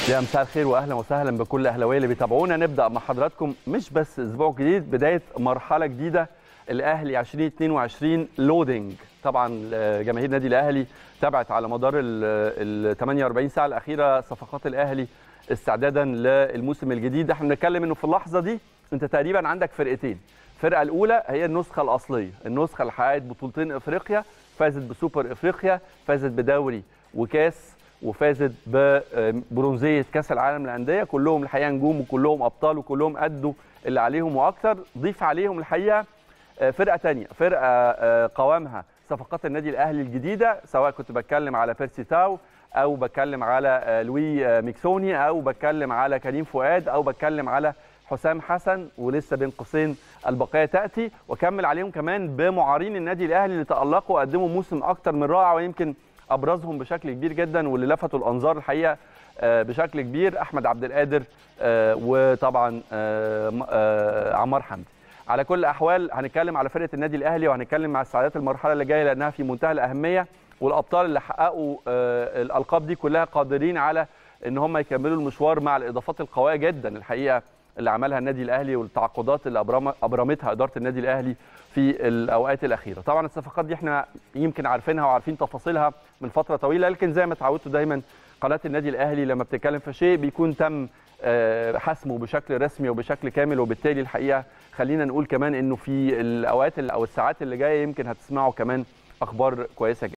يا مساء الخير واهلا وسهلا بكل اهلاويه اللي بيتابعونا نبدا مع حضراتكم مش بس اسبوع جديد بدايه مرحله جديده الاهلي 2022 لودنج طبعا جماهير النادي الاهلي تابعت على مدار ال 48 ساعه الاخيره صفقات الاهلي استعدادا للموسم الجديد احنا بنتكلم انه في اللحظه دي انت تقريبا عندك فرقتين الفرقه الاولى هي النسخه الاصليه النسخه اللي حققت بطولتين افريقيا فازت بسوبر افريقيا فازت بدوري وكاس وفازت ببرونزيه كاس العالم للانديه كلهم الحقيقه نجوم وكلهم ابطال وكلهم ادوا اللي عليهم واكثر ضيف عليهم الحقيقه فرقه ثانيه فرقه قوامها صفقات النادي الاهلي الجديده سواء كنت بتكلم على بيرسي تاو او بتكلم على لوي ميكسوني او بتكلم على كريم فؤاد او بتكلم على حسام حسن ولسه بين قوسين البقيه تاتي واكمل عليهم كمان بمعارين النادي الاهلي اللي تالقوا وقدموا موسم اكثر من رائع ويمكن ابرزهم بشكل كبير جدا واللي لفتوا الانظار الحقيقه بشكل كبير احمد عبد القادر وطبعا عمار حمدي على كل الاحوال هنتكلم على فرقه النادي الاهلي وهنتكلم مع استعدادات المرحله اللي جايه لانها في منتهى الاهميه والابطال اللي حققوا الالقاب دي كلها قادرين على ان هم يكملوا المشوار مع الاضافات القويه جدا الحقيقه اللي عملها النادي الاهلي والتعاقدات اللي ابرمتها اداره النادي الاهلي في الاوقات الاخيره طبعا الصفقات دي احنا يمكن عارفينها وعارفين تفاصيلها من فتره طويله لكن زي ما اتعودتوا دايما قناه النادي الاهلي لما بتتكلم في شيء بيكون تم حسمه بشكل رسمي وبشكل كامل وبالتالي الحقيقه خلينا نقول كمان انه في الاوقات او الساعات اللي جايه يمكن هتسمعوا كمان اخبار كويسه جدا